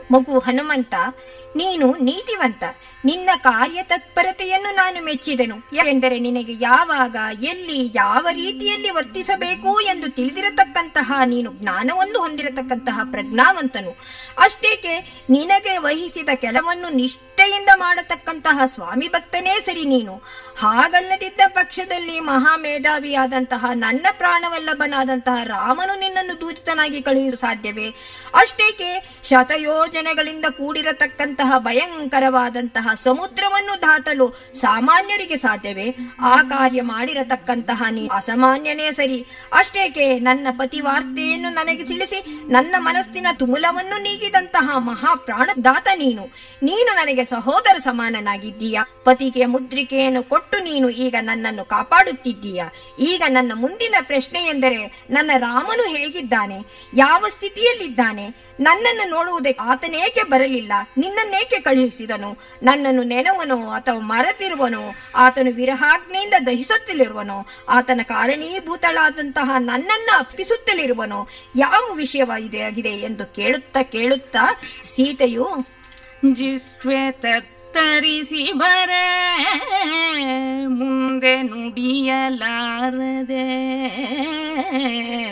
ಮಗು ಹನುಮಂತ ನೀನು ನೀತಿವಂತ ನಿನ್ನ ಕಾರ್ಯ ತತ್ಪರತೆಯನ್ನು ನಾನು ಮೆಚ್ಚಿದೆನು ಎಂದರೆ ನಿನಗೆ ಯಾವಾಗ ಎಲ್ಲಿ ಯಾವ ರೀತಿಯಲ್ಲಿ ವರ್ತಿಸಬೇಕು ಎಂದು ತಿಳಿದಿರತಕ್ಕಂತಹ ನೀನು ಜ್ಞಾನವನ್ನು ಹೊಂದಿರತಕ್ಕಂತಹ ಪ್ರಜ್ಞಾವಂತನು ಅಷ್ಟೇಕೆ ನಿನಗೆ ವಹಿಸಿದ ಕೆಲವನ್ನು ನಿಷ್ಠೆಯಿಂದ ಮಾಡತಕ್ಕಂತಹ ಸ್ವಾಮಿ ಭಕ್ತನೇ ಸರಿ ನೀನು ಹಾಗಲ್ಲದಿದ್ದ ಪಕ್ಷದಲ್ಲಿ ಮಹಾಮೇಧಾವಿಯಾದಂತಹ ನನ್ನ ಪ್ರಾಣವಲ್ಲಭನಾದಂತಹ ರಾಮನು ನಿನ್ನನ್ನು ದೂಚಿತನಾಗಿ ಕಳುಹಿಸಲು ಸಾಧ್ಯವೇ ಅಷ್ಟೇಕೆ ಶತಯೋಜನೆಗಳಿಂದ ಕೂಡಿರತಕ್ಕಂತಹ ಭಯಂಕರವಾದಂತಹ ಸಮುದ್ರವನ್ನು ದಾಟಲು ಸಾಮಾನ್ಯರಿಗೆ ಸಾಧ್ಯವೇ ಆ ಕಾರ್ಯ ಮಾಡಿರತಕ್ಕಂತಹ ನೀ ಅಸಾಮಾನ್ಯನೇ ಸರಿ ಅಷ್ಟೇಕೆ ನನ್ನ ಪತಿವಾರ್ತೆಯನ್ನು ನನಗೆ ತಿಳಿಸಿ ನನ್ನ ಮನಸ್ಸಿನ ತುಮುಲವನ್ನು ನೀಗಿದಂತಹ ಮಹಾ ಪ್ರಾಣದಾತ ನೀನು ನೀನು ನನಗೆ ಸಹೋದರ ಸಮಾನನಾಗಿದ್ದೀಯ ಪತಿಗೆ ಮುದ್ರಿಕೆಯನ್ನು ಕೊಟ್ಟು ನೀನು ಈಗ ನನ್ನನ್ನು ಕಾಪಾಡುತ್ತಿದ್ದೀಯ ಈಗ ನನ್ನ ಮುಂದಿನ ಪ್ರಶ್ನೆ ಎಂದರೆ ನನ್ನ ರಾಮನು ಹೇಗಿದ್ದಾನೆ ಯಾವ ಸ್ಥಿತಿಯಲ್ಲಿದ್ದಾನೆ ನನ್ನನ್ನು ನೋಡುವುದಕ್ಕೆ ಆತನೇಕೆ ಬರಲಿಲ್ಲ ನಿನ್ನನ್ನೇಕೆ ಕಳುಹಿಸಿದನು ನನ್ನನ್ನು ನೆನವನೋ ಅಥವಾ ಮರೆತಿರುವನೋ ಆತನು ವಿರಹಾಗ್ನೆಯಿಂದ ದಹಿಸುತ್ತಲಿರುವನೋ ಆತನ ಕಾರಣೀಭೂತಳಾದಂತಹ ನನ್ನನ್ನು ಅಪ್ಪಿಸುತ್ತಲಿರುವನೋ ಯಾವ ವಿಷಯವಾಗಿದೆ ಆಗಿದೆ ಎಂದು ಕೇಳುತ್ತಾ ಕೇಳುತ್ತಾ ಸೀತೆಯು ಜಿಹ್ವೆ ತತ್ತರಿಸಿ ಬರೆ ಮುಂದೆ ನುಡಿಯಲಾರದೆ